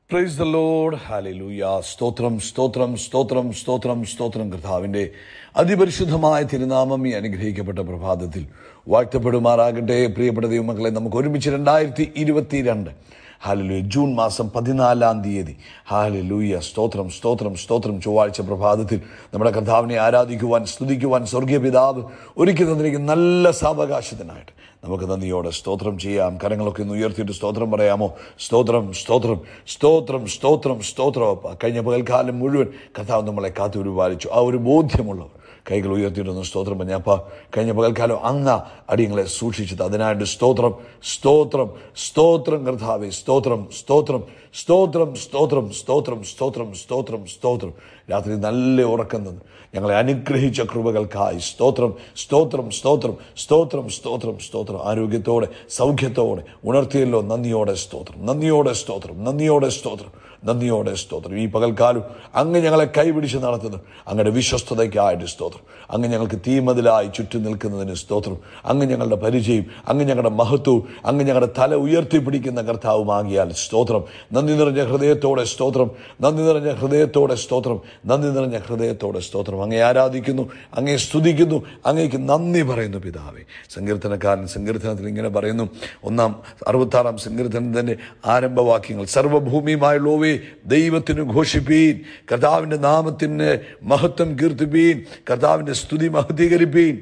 Praise the load ഹാലൂയ സ്തോത്രം സ്തോത്രം സ്തോത്രം സ്തോത്രം സ്തോത്രം കർത്താവിന്റെ അതിപരിശുദ്ധമായ തിരുനാമം ഈ അനുഗ്രഹിക്കപ്പെട്ട പ്രഭാതത്തിൽ വാഴ്ത്തപ്പെടുമാറാകട്ടെ പ്രിയപ്പെട്ട ദൈവമക്കളെ നമുക്ക് ഒരുമിച്ച് രണ്ടായിരത്തി ഇരുപത്തിരണ്ട് ഹാലലൂയ ജൂൺ മാസം പതിനാലാം തീയതി ഹാലലൂയ സ്തോത്രം സ്തോത്രം സ്തോത്രം ചൊവ്വാഴ്ച പ്രഭാതത്തിൽ നമ്മുടെ കർത്താവിനെ ആരാധിക്കുവാൻ സ്തുതിക്കുവാൻ സ്വർഗീയ പിതാവ് ഒരുക്കി തന്നിരിക്കുന്ന നല്ല സാവകാശത്തിനായിട്ട് നമുക്ക് നന്ദിയോടെ സ്തോത്രം ചെയ്യാം കരങ്ങളൊക്കെ ഒന്ന് ഉയർത്തിയിട്ട് സ്തോത്രം പറയാമോ സ്തോത്രം സ്തോത്രം സ്തോത്രം സ്തോത്രം സ്തോത്രം അപ്പ. കഴിഞ്ഞ പകൽക്കാലം മുഴുവൻ കർത്താവ് നമ്മളെ കാത്തുപരിപാലിച്ചു ആ ഒരു ബോധ്യമുള്ളവർ കൈകൾ ഉയർത്തിയിട്ടൊന്ന് സ്തോത്രം പറഞ്ഞപ്പ കഴിഞ്ഞ പകൽക്കാലം അങ്ങ അടിയങ്ങളെ സൂക്ഷിച്ചത് അതിനായിട്ട് സ്തോത്രം സ്തോത്രം സ്തോത്രം കർത്താവെ സ്തോത്രം സ്തോത്രം സ്തോത്രം സ്തോത്രം സ്തോത്രം സ്തോത്രം സ്തോത്രം സ്തോത്രം രാത്രി നല്ല ഉറക്കം തന്നു ഞങ്ങളെ അനുഗ്രഹിച്ച കൃപകൾക്കായി സ്തോത്രം സ്തോത്രം സ്തോത്രം സ്തോത്രം സ്തോത്രം സ്തോത്രം ആരോഗ്യത്തോടെ സൗഖ്യത്തോടെ ഉണർത്തിയല്ലോ നന്ദിയോടെ സ്തോത്രം നന്ദിയോടെ സ്തോത്രം നന്ദിയോടെ സ്തോത്രം നന്ദിയോടെ സ്തോത്രം ഈ പകൽക്കാലം അങ്ങ് ഞങ്ങളെ കൈപിടിച്ച് നടത്തുന്നു അങ്ങയുടെ വിശ്വസ്തതയ്ക്കായിട്ട് സ്തോത്രം അങ്ങ് ഞങ്ങൾക്ക് തീമതിലായി ചുറ്റും നിൽക്കുന്നതിന് സ്തോത്രം അങ്ങ് ഞങ്ങളുടെ പരിചയം അങ്ങ് ഞങ്ങളുടെ മഹത്വവും അങ്ങ് ഞങ്ങളുടെ തല ഉയർത്തിപ്പിടിക്കുന്ന കർത്താവുമാകിയാൽ സ്തോത്രം നന്ദി നിറഞ്ഞ ഹൃദയത്തോടെ സ്തോത്രം നന്ദി നിറഞ്ഞ ഹൃദയത്തോടെ സ്തോത്രം നന്ദി നിറഞ്ഞ ഹൃദയത്തോടെ സ്തോത്രം അങ്ങേ ആരാധിക്കുന്നു അങ്ങേ സ്തുതിക്കുന്നു അങ്ങേക്ക് നന്ദി പറയുന്നു പിതാവേ സങ്കീർത്തനക്കാരൻ സങ്കീർത്തനത്തിൽ ഇങ്ങനെ പറയുന്നു ഒന്നാം അറുപത്താറാം സങ്കീർത്തനത്തിന്റെ ആരംഭവാക്യങ്ങൾ സർവഭൂമിയുമായുള്ളവേ ദൈവത്തിന് ഘോഷിപ്പീൻ കർത്താവിന്റെ നാമത്തിന് മഹത്വം കീർത്തിപ്പീൻ കർത്താവിന്റെ സ്തുതി മഹത്തീകരിപ്പീൻ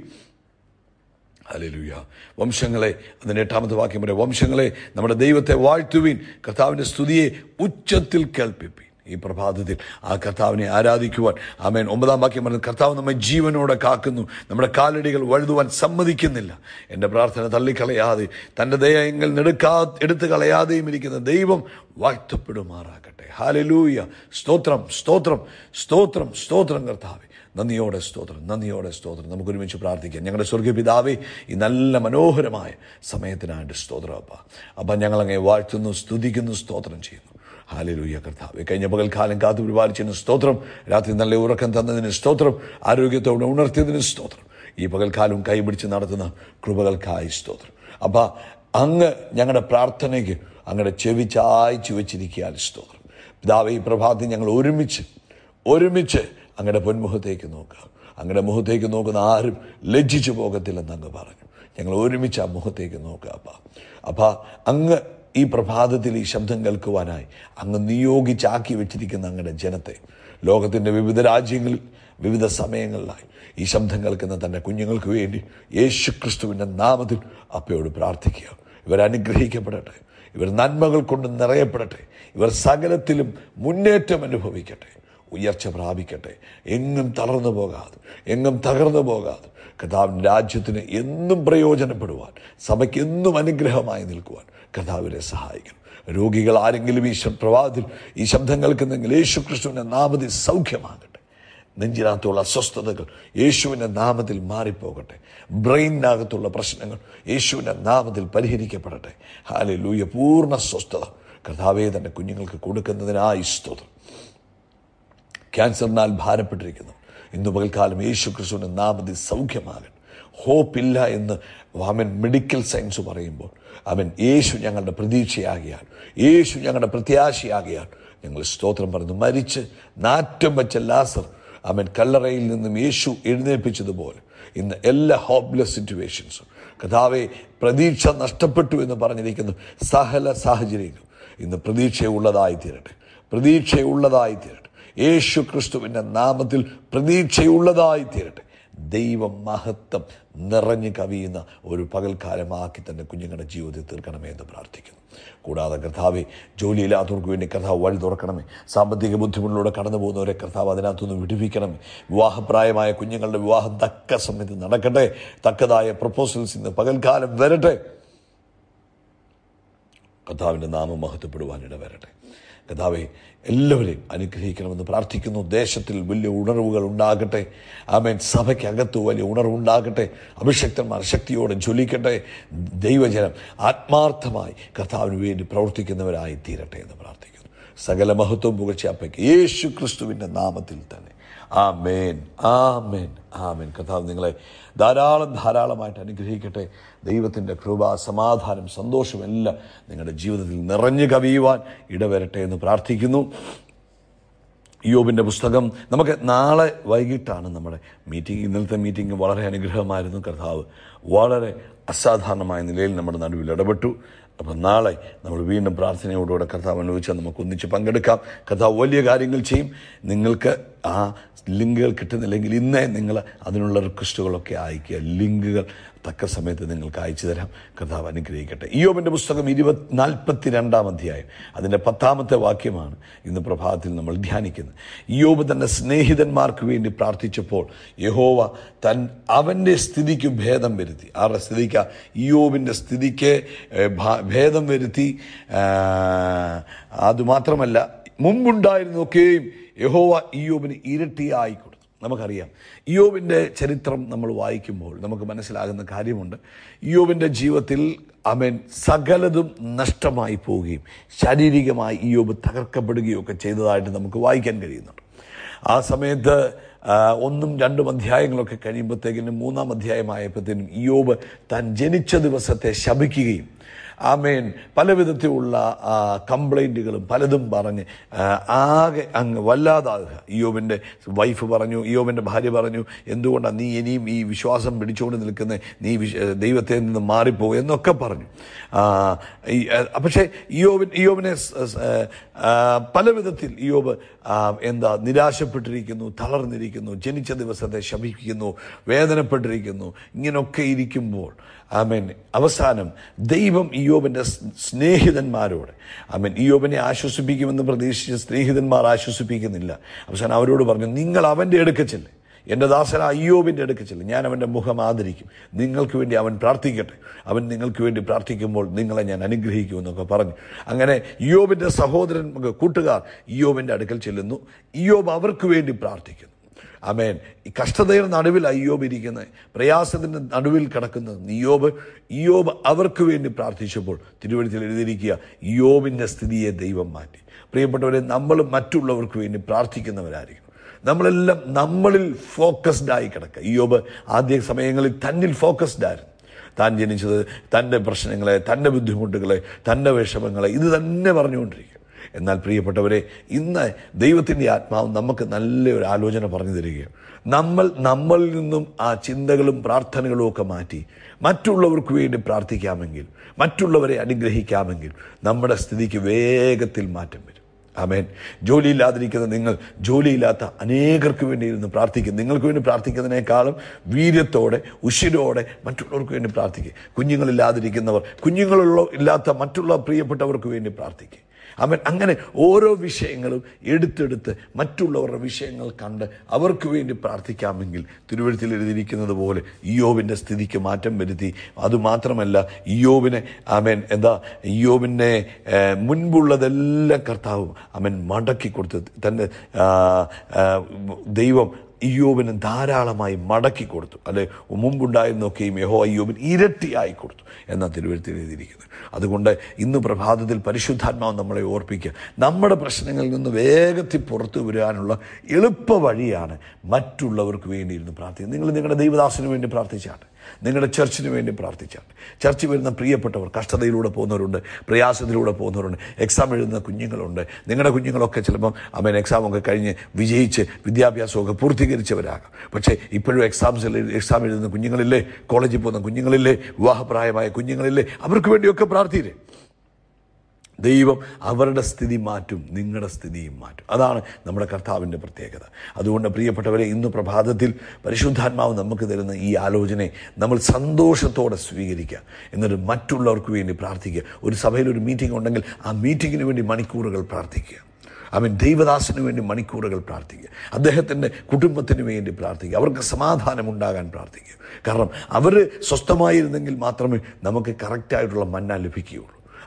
ഹല്ലേലൂയ വംശങ്ങളെ അതിൻ്റെ എട്ടാമത്തെ വാക്യം പറയാം വംശങ്ങളെ നമ്മുടെ ദൈവത്തെ വാഴ്ത്തുവീൻ കർത്താവിൻ്റെ സ്തുതിയെ ഉച്ചത്തിൽ കേൾപ്പിപ്പീൻ ഈ പ്രഭാതത്തിൽ ആ കർത്താവിനെ ആരാധിക്കുവാൻ ആമേൻ ഒമ്പതാം വാക്യം പറഞ്ഞത് കർത്താവ് നമ്മെ ജീവനോടെ കാക്കുന്നു നമ്മുടെ കാലടികൾ വഴുതുവാൻ സമ്മതിക്കുന്നില്ല എൻ്റെ പ്രാർത്ഥന തള്ളിക്കളയാതെ തൻ്റെ ദയ എങ്കിൽ നെടുക്കാ എടുത്തു കളയാതെയും ഇരിക്കുന്ന ദൈവം വാഴ്ത്തപ്പെടുമാറാകട്ടെ ഹാലലൂയ സ്തോത്രം സ്തോത്രം സ്തോത്രം സ്തോത്രം കർത്താവെ നന്ദിയോടെ സ്തോത്രം നന്ദിയോടെ സ്തോത്രം നമുക്ക് ഒരുമിച്ച് പ്രാർത്ഥിക്കാം ഞങ്ങളുടെ സ്വർഗീയ പിതാവേ ഈ നല്ല മനോഹരമായ സമയത്തിനായിട്ട് സ്തോത്രം അപ്പ അപ്പം ഞങ്ങളങ്ങെ വാഴ്ത്തുന്നു സ്തുതിക്കുന്നു സ്തോത്രം ചെയ്യുന്നു ഹാലലൂയ കർത്താവ് കഴിഞ്ഞ പകൽക്കാലം കാത്തു പരിപാലിച്ചതിന് സ്തോത്രം രാത്രി നല്ല ഉറക്കം തന്നതിന് സ്തോത്രം ആരോഗ്യത്തോടെ ഉണർത്തിയതിന് സ്തോത്രം ഈ പകൽക്കാലം കൈപിടിച്ച് നടത്തുന്ന കൃപകൾക്കായി സ്തോത്രം അപ്പം അങ്ങ് ഞങ്ങളുടെ പ്രാർത്ഥനയ്ക്ക് അങ്ങയുടെ ചെവി ചായ്ച്ചു വെച്ചിരിക്കാൻ സ്തോത്രം പിതാവ് ഈ പ്രഭാതത്തിൽ ഞങ്ങൾ ഒരുമിച്ച് ഒരുമിച്ച് അങ്ങയുടെ പൊന്മുഖത്തേക്ക് നോക്കുക അങ്ങയുടെ മുഖത്തേക്ക് നോക്കുന്ന ആരും ലജ്ജിച്ചു പോകത്തില്ലെന്ന് അങ്ങ് പറഞ്ഞു ഞങ്ങൾ ഒരുമിച്ച് ആ മുഖത്തേക്ക് നോക്കുക അപ്പ അപ്പ അങ്ങ് ഈ പ്രഭാതത്തിൽ ഈ ശബ്ദം കേൾക്കുവാനായി അങ്ങ് നിയോഗിച്ചാക്കി വെച്ചിരിക്കുന്ന അങ്ങയുടെ ജനത്തെ ലോകത്തിൻ്റെ വിവിധ രാജ്യങ്ങളിൽ വിവിധ സമയങ്ങളിലായി ഈ ശബ്ദം കേൾക്കുന്ന തൻ്റെ കുഞ്ഞുങ്ങൾക്ക് വേണ്ടി യേശു ക്രിസ്തുവിൻ്റെ നാമത്തിൽ അപ്പയോട് പ്രാർത്ഥിക്കുക ഇവർ അനുഗ്രഹിക്കപ്പെടട്ടെ ഇവർ നന്മകൾ കൊണ്ട് നിറയപ്പെടട്ടെ ഇവർ സകലത്തിലും മുന്നേറ്റം അനുഭവിക്കട്ടെ ഉയർച്ച പ്രാപിക്കട്ടെ എങ്ങും തളർന്നു പോകാതെ എങ്ങും തകർന്നു പോകാതെ കർത്താവിൻ്റെ രാജ്യത്തിന് എന്നും പ്രയോജനപ്പെടുവാൻ സഭയ്ക്ക് എന്നും അനുഗ്രഹമായി നിൽക്കുവാൻ കർത്താവിനെ സഹായിക്കണം രോഗികൾ ആരെങ്കിലും ഈ ശ- പ്രഭാതത്തിൽ ഈ ശബ്ദം കേൾക്കുന്നെങ്കിൽ യേശു ക്രിസ്തുവിൻ്റെ നാമത്തിൽ സൗഖ്യമാകട്ടെ നെഞ്ചിനകത്തുള്ള അസ്വസ്ഥതകൾ യേശുവിൻ്റെ നാമത്തിൽ മാറിപ്പോകട്ടെ ബ്രെയിനകത്തുള്ള പ്രശ്നങ്ങൾ യേശുവിൻ്റെ നാമത്തിൽ പരിഹരിക്കപ്പെടട്ടെ ഹാലെ ലൂയ പൂർണ്ണ സ്വസ്ഥത കർത്താവെ തൻ്റെ കുഞ്ഞുങ്ങൾക്ക് കൊടുക്കുന്നതിനായി സ്തോത്രം ക്യാൻസറിനാൽ ഭാരപ്പെട്ടിരിക്കുന്നു ഇന്ന് പകൽക്കാലം യേശു ക്രിസ്തുവിൻ്റെ നാമത്തിൽ സൗഖ്യമാകൻ ഹോപ്പില്ല എന്ന് അവൻ മെഡിക്കൽ സയൻസ് പറയുമ്പോൾ അവൻ യേശു ഞങ്ങളുടെ പ്രതീക്ഷയാകിയാൽ യേശു ഞങ്ങളുടെ പ്രത്യാശയാകിയാൽ ഞങ്ങൾ സ്തോത്രം പറഞ്ഞു മരിച്ച് നാറ്റം വെച്ച ലാസർ അവൻ കല്ലറയിൽ നിന്നും യേശു എഴുന്നേൽപ്പിച്ചതുപോലെ ഇന്ന് എല്ലാ ഹോപ്ലെസ് സിറ്റുവേഷൻസും കഥാവെ പ്രതീക്ഷ നഷ്ടപ്പെട്ടു എന്ന് പറഞ്ഞിരിക്കുന്ന സകല സാഹചര്യങ്ങളും ഇന്ന് പ്രതീക്ഷയുള്ളതായി തീരട്ടെ പ്രതീക്ഷയുള്ളതായി തീരട്ടെ യേശു ക്രിസ്തുവിൻ്റെ നാമത്തിൽ പ്രതീക്ഷയുള്ളതായി തീരട്ടെ ദൈവം മഹത്വം നിറഞ്ഞു കവിയുന്ന ഒരു പകൽക്കാലമാക്കി തന്നെ കുഞ്ഞുങ്ങളുടെ ജീവിതത്തിൽ തീർക്കണമേ എന്ന് പ്രാർത്ഥിക്കുന്നു കൂടാതെ കർത്താവെ ജോലിയില്ലാത്തവർക്ക് വേണ്ടി കർത്താവ് വഴി തുറക്കണമേ സാമ്പത്തിക ബുദ്ധിമുട്ടിലൂടെ കടന്നു പോകുന്നവരെ കർത്താവ് അതിനകത്തുനിന്ന് വിടുവിക്കണമേ വിവാഹപ്രായമായ കുഞ്ഞുങ്ങളുടെ വിവാഹം തക്ക സമയത്ത് നടക്കട്ടെ തക്കതായ പ്രപ്പോസൽസ് ഇന്ന് പകൽക്കാലം വരട്ടെ കർത്താവിൻ്റെ നാമം മഹത്വപ്പെടുവാനിട വരട്ടെ കർത്താവെ എല്ലാവരെയും അനുഗ്രഹിക്കണമെന്ന് പ്രാർത്ഥിക്കുന്നു ദേശത്തിൽ വലിയ ഉണർവുകൾ ഉണ്ടാകട്ടെ ആമേൻ സഭയ്ക്കകത്ത് വലിയ ഉണർവുണ്ടാകട്ടെ അഭിഷക്തന്മാർ ശക്തിയോടെ ജ്വലിക്കട്ടെ ദൈവജനം ആത്മാർത്ഥമായി കർത്താവിന് വേണ്ടി പ്രവർത്തിക്കുന്നവരായി തീരട്ടെ എന്ന് പ്രാർത്ഥിക്കുന്നു സകല മഹത്വം പുകഴ്ച അപ്പയ്ക്ക് യേശു ക്രിസ്തുവിൻ്റെ നാമത്തിൽ തന്നെ ആമേൻ ആമേൻ ആമേൻ കർത്താവ് നിങ്ങളെ ധാരാളം ധാരാളമായിട്ട് അനുഗ്രഹിക്കട്ടെ ദൈവത്തിൻ്റെ കൃപ സമാധാനം സന്തോഷം എല്ലാം നിങ്ങളുടെ ജീവിതത്തിൽ നിറഞ്ഞു കവിയുവാൻ ഇടവരട്ടെ എന്ന് പ്രാർത്ഥിക്കുന്നു യോബിൻ്റെ പുസ്തകം നമുക്ക് നാളെ വൈകിട്ടാണ് നമ്മുടെ മീറ്റിംഗ് ഇന്നലത്തെ മീറ്റിംഗ് വളരെ അനുഗ്രഹമായിരുന്നു കർത്താവ് വളരെ അസാധാരണമായ നിലയിൽ നമ്മുടെ നടുവിൽ ഇടപെട്ടു അപ്പം നാളെ നമ്മൾ വീണ്ടും പ്രാർത്ഥനയോടുകൂടെ കർത്താവ് അനുഭവിച്ചാൽ നമുക്ക് ഒന്നിച്ച് പങ്കെടുക്കാം കർത്താവ് വലിയ കാര്യങ്ങൾ ചെയ്യും നിങ്ങൾക്ക് ആ ലിങ്കുകൾ കിട്ടുന്നില്ലെങ്കിൽ ഇന്നേ നിങ്ങൾ അതിനുള്ള റിക്വസ്റ്റുകളൊക്കെ അയക്കുക ലിങ്കുകൾ തക്ക സമയത്ത് നിങ്ങൾക്ക് അയച്ചു തരാം കർത്താവ് അനുഗ്രഹിക്കട്ടെ ഇയോബിൻ്റെ പുസ്തകം ഇരുപത് നാൽപ്പത്തി രണ്ടാം അധ്യായം അതിൻ്റെ പത്താമത്തെ വാക്യമാണ് ഇന്ന് പ്രഭാതത്തിൽ നമ്മൾ ധ്യാനിക്കുന്നത് ഇയോബ് തൻ്റെ സ്നേഹിതന്മാർക്ക് വേണ്ടി പ്രാർത്ഥിച്ചപ്പോൾ യഹോവ തൻ അവൻ്റെ സ്ഥിതിക്ക് ഭേദം വരുത്തി ആരുടെ സ്ഥിതിക്ക് ഇയോബിൻ്റെ സ്ഥിതിക്ക് ഏഹ്, ഭ- ഭേദം വരുത്തി ആ, അതുമാത്രമല്ല മുമ്പുണ്ടായിരുന്നൊക്കെയും യഹോവ ഇയോബിന് ഇരട്ടിയായി കൊടുത്തു നമുക്കറിയാം ഇയോബിൻ്റെ ചരിത്രം നമ്മൾ വായിക്കുമ്പോൾ നമുക്ക് മനസ്സിലാകുന്ന കാര്യമുണ്ട് ഇയോബിൻ്റെ ജീവിതത്തിൽ അവൻ സകലതും നഷ്ടമായി പോവുകയും ശാരീരികമായി ഇയോബ് തകർക്കപ്പെടുകയും ഒക്കെ ചെയ്തതായിട്ട് നമുക്ക് വായിക്കാൻ കഴിയുന്നുണ്ട് ആ സമയത്ത് ആ, ഒന്നും രണ്ടും അധ്യായങ്ങളൊക്കെ കഴിയുമ്പോഴത്തേക്കിനും മൂന്നാം അധ്യായമായപ്പോഴത്തേനും ഇയോബ് താൻ ജനിച്ച ദിവസത്തെ ശപിക്കുകയും ആമേൻ പല വിധത്തിലുള്ള ആ, കംപ്ലൈൻറ്റുകളും പലതും പറഞ്ഞ് ആ, ആകെ അങ്ങ് വല്ലാതാകുക ഇയോബിൻ്റെ വൈഫ് പറഞ്ഞു ഇയോബിൻ്റെ ഭാര്യ പറഞ്ഞു എന്തുകൊണ്ടാണ് നീ ഇനിയും ഈ വിശ്വാസം പിടിച്ചുകൊണ്ട് നിൽക്കുന്നത് നീ വിശ്- ദൈവത്തെ നിന്ന് മാറിപ്പോ എന്നൊക്കെ പറഞ്ഞു ആ, ഈ, ആ, പക്ഷേ ഇയോബിൻ ഇയോബിനെ സ്- സ്- ആ, പല വിധത്തിൽ ഇയോബ് ആ, എന്താ നിരാശപ്പെട്ടിരിക്കുന്നു തളർന്നിരിക്കുന്നു ജനിച്ച ദിവസത്തെ ശപിക്കുന്നു വേദനപ്പെട്ടിരിക്കുന്നു ഇങ്ങനൊക്കെ ഇരിക്കുമ്പോൾ ആമേൻ അവസാനം ദൈവം ഇയോബിൻ്റെ സ്- സ്നേഹിതന്മാരോട് ആമേൻ ഇയോബിനെ ആശ്വസിപ്പിക്കുമെന്ന് പ്രതീക്ഷിച്ച് സ്നേഹിതന്മാർ ആശ്വസിപ്പിക്കുന്നില്ല അവസാനം അവരോട് പറഞ്ഞു നിങ്ങൾ അവൻ്റെ അടുക്ക ചെല്ല് എൻ്റെ ദാസന അയ്യോബിൻ്റെ അടുക്ക ചെല്ല് ഞാൻ അവൻ്റെ മുഖം ആദരിക്കും നിങ്ങൾക്ക് വേണ്ടി അവൻ പ്രാർത്ഥിക്കട്ടെ അവൻ നിങ്ങൾക്ക് വേണ്ടി പ്രാർത്ഥിക്കുമ്പോൾ നിങ്ങളെ ഞാൻ അനുഗ്രഹിക്കുമെന്നൊക്കെ പറഞ്ഞു അങ്ങനെ ഇയോബിൻ്റെ സഹോദരൻ കൂട്ടുകാർ ഇയോബിൻ്റെ അടുക്കൽ ചെല്ലുന്നു ഇയോബ് അവർക്ക് വേണ്ടി പ്രാർത്ഥിക്കുന്നു അമേൻ ഈ കഷ്ടതയുടെ നടുവിൽ അയ്യോബ് ഇരിക്കുന്നത് പ്രയാസത്തിൻ്റെ നടുവിൽ കിടക്കുന്നത് ഇയോബ് ഇയോബ് അവർക്ക് വേണ്ടി പ്രാർത്ഥിച്ചപ്പോൾ തിരുവഴുത്തിൽ എഴുതിയിരിക്കുക ഇയോബിൻ്റെ സ്ഥിതിയെ ദൈവം മാറ്റി പ്രിയപ്പെട്ടവരെ നമ്മൾ മറ്റുള്ളവർക്ക് വേണ്ടി പ്രാർത്ഥിക്കുന്നവരായിരിക്കണം നമ്മളെല്ലാം നമ്മളിൽ ഫോക്കസ്ഡ് ആയി കിടക്കുക ഇയോബ് ആദ്യ സമയങ്ങളിൽ തന്നിൽ ഫോക്കസ്ഡ് ആയിരുന്നു താൻ ജനിച്ചത് തൻ്റെ പ്രശ്നങ്ങളെ തൻ്റെ ബുദ്ധിമുട്ടുകളെ തൻ്റെ വിഷമങ്ങളെ ഇത് തന്നെ പറഞ്ഞുകൊണ്ടിരിക്കും എന്നാൽ പ്രിയപ്പെട്ടവരെ ഇന്ന് ദൈവത്തിൻ്റെ ആത്മാവ് നമുക്ക് നല്ലൊരു ആലോചന പറഞ്ഞു തരികയാണ് നമ്മൾ നമ്മളിൽ നിന്നും ആ ചിന്തകളും പ്രാർത്ഥനകളും ഒക്കെ മാറ്റി മറ്റുള്ളവർക്ക് വേണ്ടി പ്രാർത്ഥിക്കാമെങ്കിൽ മറ്റുള്ളവരെ അനുഗ്രഹിക്കാമെങ്കിൽ നമ്മുടെ സ്ഥിതിക്ക് വേഗത്തിൽ മാറ്റം വരും ആമേൻ ജോലിയില്ലാതിരിക്കുന്ന നിങ്ങൾ ജോലിയില്ലാത്ത അനേകർക്ക് വേണ്ടി ഇരുന്ന് പ്രാർത്ഥിക്കും നിങ്ങൾക്ക് വേണ്ടി പ്രാർത്ഥിക്കുന്നതിനേക്കാളും വീര്യത്തോടെ ഉശിരോടെ മറ്റുള്ളവർക്ക് വേണ്ടി പ്രാർത്ഥിക്കുക കുഞ്ഞുങ്ങളില്ലാതിരിക്കുന്നവർ കുഞ്ഞുങ്ങളുള്ള ഇല്ലാത്ത മറ്റുള്ള പ്രിയപ്പെട്ടവർക്ക് വേണ്ടി പ്രാർത്ഥിക്കുക അവൻ അങ്ങനെ ഓരോ വിഷയങ്ങളും എടുത്തെടുത്ത് മറ്റുള്ളവരുടെ വിഷയങ്ങൾ കണ്ട് അവർക്ക് വേണ്ടി പ്രാർത്ഥിക്കാമെങ്കിൽ തിരുവഴുത്തിൽ എഴുതിയിരിക്കുന്നത് പോലെ ഇയോബിൻ്റെ സ്ഥിതിക്ക് മാറ്റം വരുത്തി അതുമാത്രമല്ല ഇയോബിനെ അവൻ എന്താ ഇയോബിനെ ഏഹ്, മുൻപുള്ളതെല്ലാം കർത്താവും അവൻ മടക്കി കൊടുത്ത് തൻ്റെ ആ, ആ, ദൈവം ഇയോബിന് ധാരാളമായി മടക്കി കൊടുത്തു അല്ലെ മുമ്പുണ്ടായിരുന്നൊക്കെയും യഹോ അയ്യോബിന് ഇരട്ടിയായി കൊടുത്തു എന്ന തിരുവഴുത്തിൽ എഴുതിയിരിക്കുന്നത് അതുകൊണ്ട് ഇന്ന് പ്രഭാതത്തിൽ പരിശുദ്ധാത്മാവ് നമ്മളെ ഓർപ്പിക്കുക നമ്മുടെ പ്രശ്നങ്ങളിൽ നിന്ന് വേഗത്തിൽ പുറത്തു വരാനുള്ള എളുപ്പ വഴിയാണ് മറ്റുള്ളവർക്ക് വേണ്ടി ഇരുന്ന് പ്രാർത്ഥിക്കുക നിങ്ങൾ നിങ്ങളുടെ ദൈവദാസന് വേണ്ടി പ്രാർത്ഥിച്ചാട്ടെ നിങ്ങളുടെ ചർച്ചിന് വേണ്ടി പ്രാർത്ഥിച്ചാട്ടെ ചർച്ചിൽ വരുന്ന പ്രിയപ്പെട്ടവർ കഷ്ടതയിലൂടെ പോകുന്നവരുണ്ട് പ്രയാസത്തിലൂടെ പോകുന്നവരുണ്ട് എക്സാം എഴുതുന്ന കുഞ്ഞുങ്ങളുണ്ട് നിങ്ങളുടെ കുഞ്ഞുങ്ങളൊക്കെ ചിലപ്പം അമ്മൻ എക്സാമൊക്കെ കഴിഞ്ഞ് വിജയിച്ച് വിദ്യാഭ്യാസമൊക്കെ പൂർത്തീകരിച്ചവരാകാം പക്ഷേ ഇപ്പോഴും എക്സാംസിൽ എക്സാം എഴുതുന്ന കുഞ്ഞുങ്ങളില്ലേ കോളേജിൽ പോകുന്ന കുഞ്ഞുങ്ങളില്ലേ വിവാഹപ്രായമായ കുഞ്ഞുങ്ങളില്ലേ അവർക്ക് വേണ്ടിയൊക്കെ പ്രാർത്ഥിയില്ലേ ദൈവം അവരുടെ സ്ഥിതി മാറ്റും നിങ്ങളുടെ സ്ഥിതിയും മാറ്റും അതാണ് നമ്മുടെ കർത്താവിൻ്റെ പ്രത്യേകത അതുകൊണ്ട് പ്രിയപ്പെട്ടവരെ ഇന്ന് പ്രഭാതത്തിൽ പരിശുദ്ധാത്മാവ് നമുക്ക് തരുന്ന ഈ ആലോചനയെ നമ്മൾ സന്തോഷത്തോടെ സ്വീകരിക്കുക എന്നിട്ട് മറ്റുള്ളവർക്ക് വേണ്ടി പ്രാർത്ഥിക്കുക ഒരു സഭയിൽ ഒരു മീറ്റിംഗ് ഉണ്ടെങ്കിൽ ആ മീറ്റിങ്ങിന് വേണ്ടി മണിക്കൂറുകൾ പ്രാർത്ഥിക്കുക അവൻ ദൈവദാസന് വേണ്ടി മണിക്കൂറുകൾ പ്രാർത്ഥിക്കുക അദ്ദേഹത്തിൻ്റെ കുടുംബത്തിന് വേണ്ടി പ്രാർത്ഥിക്കുക അവർക്ക് സമാധാനം ഉണ്ടാകാൻ പ്രാർത്ഥിക്കുക കാരണം അവർ സ്വസ്ഥമായിരുന്നെങ്കിൽ മാത്രമേ നമുക്ക് കറക്റ്റായിട്ടുള്ള മന്ന ലഭിക്കുകയുള്ളൂ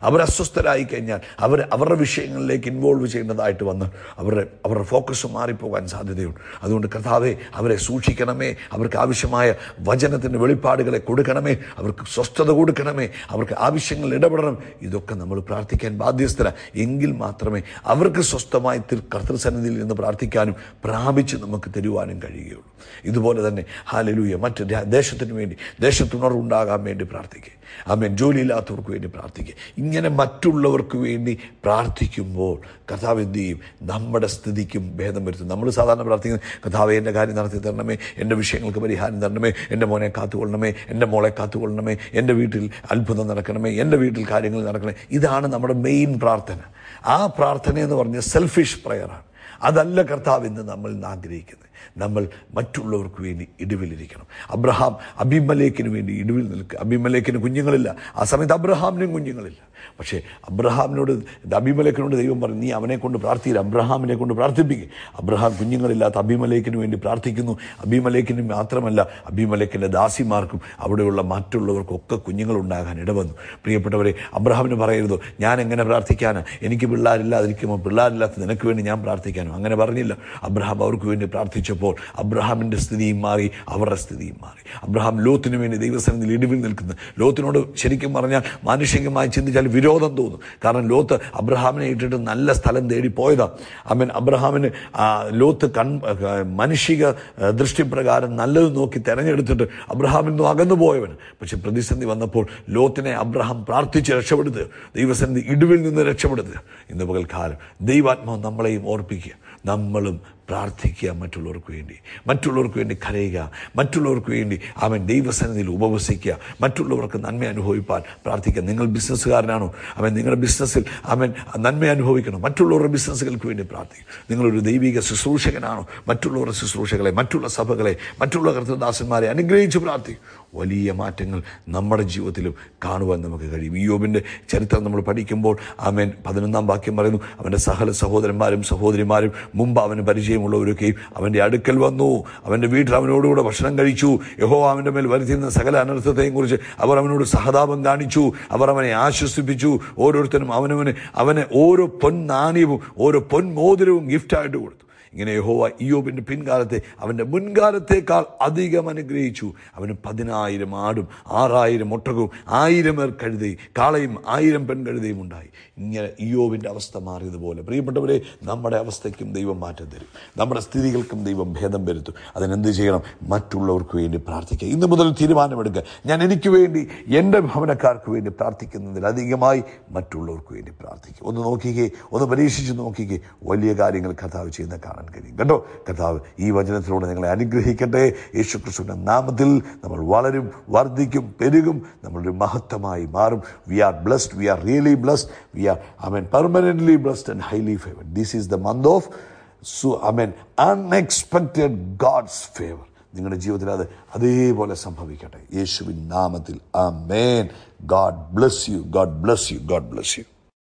അവർ അസ്വസ്ഥരായി കഴിഞ്ഞാൽ അവർ അവരുടെ വിഷയങ്ങളിലേക്ക് ഇൻവോൾവ് ചെയ്യേണ്ടതായിട്ട് വന്ന് അവരുടെ അവരുടെ ഫോക്കസ് മാറിപ്പോകാൻ സാധ്യതയുണ്ട് അതുകൊണ്ട് കർത്താവെ അവരെ സൂക്ഷിക്കണമേ അവർക്ക് ആവശ്യമായ വചനത്തിൻ്റെ വെളിപ്പാടുകളെ കൊടുക്കണമേ അവർക്ക് സ്വസ്ഥത കൊടുക്കണമേ അവർക്ക് ആവശ്യങ്ങൾ ഇടപെടണം ഇതൊക്കെ നമ്മൾ പ്രാർത്ഥിക്കാൻ ബാധ്യസ്ഥര എങ്കിൽ മാത്രമേ അവർക്ക് സ്വസ്ഥമായി തിർ കർത്തൃസന്നിധിയിൽ നിന്ന് പ്രാർത്ഥിക്കാനും പ്രാപിച്ച് നമുക്ക് തരുവാനും കഴിയുകയുള്ളൂ ഇതുപോലെ തന്നെ ഹാലലൂയ മറ്റ് രാ- ദേശത്തിന് വേണ്ടി ദേശത്തുണർവുണ്ടാകാൻ വേണ്ടി പ്രാർത്ഥിക്കുക ആമേൻ ജോലിയില്ലാത്തവർക്ക് വേണ്ടി പ്രാർത്ഥിക്കുക ഇങ്ങനെ മറ്റുള്ളവർക്ക് വേണ്ടി പ്രാർത്ഥിക്കുമ്പോൾ കർത്താവ് എന്ത് ചെയ്യും നമ്മുടെ സ്ഥിതിക്കും ഭേദം വരുത്തും നമ്മൾ സാധാരണ പ്രാർത്ഥിക്കുന്നത് കർത്താവ് എൻ്റെ കാര്യം നടത്തി തരണമേ എൻ്റെ വിഷയങ്ങൾക്ക് പരിഹാരം തരണമേ എൻ്റെ മോനെ കാത്തുകൊള്ളണമേ എൻ്റെ മോളെ കാത്തുകൊള്ളണമേ എൻ്റെ വീട്ടിൽ അത്ഭുതം നടക്കണമേ എൻ്റെ വീട്ടിൽ കാര്യങ്ങൾ നടക്കണമേ ഇതാണ് നമ്മുടെ മെയിൻ പ്രാർത്ഥന ആ പ്രാർത്ഥന എന്ന് പറഞ്ഞ സെൽഫിഷ് പ്രയറാണ് അതല്ല കർത്താവ് എന്ന് നമ്മൾ ഇന്ന് ആഗ്രഹിക്കുന്നത് നമ്മൾ മറ്റുള്ളവർക്ക് വേണ്ടി ഇടിവിലിരിക്കണം അബ്രഹാം അഭിമലേക്കിന് വേണ്ടി ഇടിവിൽ നിൽക്കുക അഭിമലേക്കിന് കുഞ്ഞുങ്ങളില്ല ആ സമയത്ത് അബ്രഹാമിനും കുഞ്ഞുങ്ങളില്ല പക്ഷേ അബ്രഹാമിനോട് അഭിമലേക്കിനോട് ദൈവം പറഞ്ഞു നീ അവനെ കൊണ്ട് പ്രാർത്ഥിയില്ല അബ്രഹാമിനെ കൊണ്ട് പ്രാർത്ഥിപ്പിക്കുക അബ്രഹാം കുഞ്ഞുങ്ങളില്ലാത്ത അഭിമലേക്കിന് വേണ്ടി പ്രാർത്ഥിക്കുന്നു അഭിമലേക്കിന് മാത്രമല്ല അഭിമലേക്കിൻ്റെ ദാസിമാർക്കും അവിടെയുള്ള മറ്റുള്ളവർക്കൊക്കെ കുഞ്ഞുങ്ങളുണ്ടാകാൻ ഇടവന്നു പ്രിയപ്പെട്ടവരെ അബ്രഹാമിന് പറയരുതോ ഞാൻ എങ്ങനെ പ്രാർത്ഥിക്കാനാ എനിക്ക് പിള്ളേരില്ലാതിരിക്കുമ്പോൾ പിള്ളേരില്ലാത്ത നിനക്ക് വേണ്ടി ഞാൻ പ്രാർത്ഥിക്കാനോ അങ്ങനെ പറഞ്ഞില്ല അബ്രഹാം അവർക്ക് വേണ്ടി പ്രാർത്ഥിച്ചപ്പോൾ അബ്രഹാമിൻ്റെ സ്ഥിതിയും മാറി അവരുടെ സ്ഥിതിയും മാറി അബ്രഹാം ലോത്തിന് വേണ്ടി ദൈവസന്നിധിയിൽ ഇടിവിൽ നിൽക്കുന്നു ലോത്തിനോട് ശരിക്കും പറഞ്ഞാൽ മാനുഷികമായി ചിന്തിച്ചാൽ വിരോധം തോന്നും കാരണം ലോത്ത് അബ്രഹാമിനെ ഇട്ടിട്ട് നല്ല സ്ഥലം തേടി പോയതാണ് അവൻ അബ്രഹാമിന് ആ, ലോത്ത് കൺ ആ, മാനുഷിക ആ, ദൃഷ്ടിപ്രകാരം നല്ലത് നോക്കി തെരഞ്ഞെടുത്തിട്ട് അബ്രഹാമിൽ നിന്നും അകന്നു പോയവൻ പക്ഷെ പ്രതിസന്ധി വന്നപ്പോൾ ലോത്തിനെ അബ്രഹാം പ്രാർത്ഥിച്ച് രക്ഷപ്പെടുത്തുക ദൈവസന്നിധി ഇടിവിൽ നിന്ന് രക്ഷപ്പെടുത്തുക ഇന്ന് പകൽക്കാലം ദൈവാത്മാവ് നമ്മളെയും ഓർപ്പിക്കുക നമ്മളും പ്രാർത്ഥിക്കുക മറ്റുള്ളവർക്ക് വേണ്ടി മറ്റുള്ളവർക്ക് വേണ്ടി കരയുക മറ്റുള്ളവർക്ക് വേണ്ടി അവൻ ദൈവസന്നിധിയിൽ ഉപവസിക്കുക മറ്റുള്ളവർക്ക് നന്മ അനുഭവിപ്പാൻ പ്രാർത്ഥിക്കുക നിങ്ങൾ ബിസിനസ്സുകാരനാണോ അവൻ നിങ്ങളുടെ ബിസിനസ്സിൽ അവൻ നന്മ അനുഭവിക്കണം മറ്റുള്ളവരുടെ ബിസിനസ്സുകൾക്ക് വേണ്ടി പ്രാർത്ഥിക്കും നിങ്ങളൊരു ദൈവിക ശുശ്രൂഷകനാണോ മറ്റുള്ളവരുടെ ശുശ്രൂഷകളെ മറ്റുള്ള സഭകളെ മറ്റുള്ള കർത്തദാസന്മാരെ അനുഗ്രഹിച്ച് പ്രാർത്ഥിക്കും വലിയ മാറ്റങ്ങൾ നമ്മുടെ ജീവിതത്തിലും കാണുവാൻ നമുക്ക് കഴിയും യോബിൻ്റെ ചരിത്രം നമ്മൾ പഠിക്കുമ്പോൾ അവൻ പതിനൊന്നാം വാക്യം പറയുന്നു അവൻ്റെ സകല സഹോദരന്മാരും സഹോദരിമാരും മുമ്പ് അവന് പരിചയമുള്ളവരൊക്കെയും അവൻ്റെ അടുക്കൽ വന്നു അവൻ്റെ വീട്ടിൽ അവനോടുകൂടെ ഭക്ഷണം കഴിച്ചു യഹോ അവൻ്റെ മേൽ വരുത്തിയിരുന്ന സകല അനർത്ഥത്തെയും കുറിച്ച് അവർ അവനോട് സഹതാപം കാണിച്ചു അവർ അവനെ ആശ്വസിപ്പിച്ചു ഓരോരുത്തരും അവനവന് അവന് ഓരോ പൊൻ നാണയവും ഓരോ പൊൻ മോതിരവും ഗിഫ്റ്റായിട്ട് കൊടുത്തു ഇങ്ങനെ യഹോവ ഇയോബിൻ്റെ പിൻകാലത്തെ അവൻ്റെ മുൻകാലത്തേക്കാൾ അധികം അനുഗ്രഹിച്ചു അവന് പതിനായിരം ആടും ആറായിരം ഒട്ടകവും ആയിരം പേർ കഴുതി കാളയും ആയിരം പെൺ കഴുതയും ഉണ്ടായി ഇങ്ങനെ ഇയോബിൻ്റെ അവസ്ഥ മാറിയതുപോലെ പ്രിയപ്പെട്ടവരെ നമ്മുടെ അവസ്ഥയ്ക്കും ദൈവം മാറ്റം തരും നമ്മുടെ സ്ഥിതികൾക്കും ദൈവം ഭേദം വരുത്തും അതിനെന്ത് ചെയ്യണം മറ്റുള്ളവർക്ക് വേണ്ടി പ്രാർത്ഥിക്കുക ഇന്ന് മുതൽ തീരുമാനമെടുക്കുക ഞാൻ എനിക്ക് വേണ്ടി എൻ്റെ ഭവനക്കാർക്ക് വേണ്ടി പ്രാർത്ഥിക്കുന്നതിലധികമായി മറ്റുള്ളവർക്ക് വേണ്ടി പ്രാർത്ഥിക്കുക ഒന്ന് നോക്കിക്കേ ഒന്ന് പരീക്ഷിച്ച് നോക്കിക്കേ വലിയ കാര്യങ്ങൾ കർത്താവ് ചെയ്യുന്ന കാണാൻ കഴിയും കേട്ടോ കർത്താവ് ഈ വചനത്തിലൂടെ നിങ്ങളെ അനുഗ്രഹിക്കട്ടെ യേശു ക്രിസ്തുവിൻ്റെ നാമത്തിൽ നമ്മൾ വളരും വർദ്ധിക്കും പെരുകും നമ്മളൊരു മഹത്വമായി മാറും we are blessed we are really blessed we are I mean permanently blessed and highly favoured this is the month of സു I mean unexpected God's favour നിങ്ങളുടെ ജീവിതത്തിൽ അത് അതേപോലെ സംഭവിക്കട്ടെ യേശുവിൻ നാമത്തിൽ amen God bless you God bless you God bless U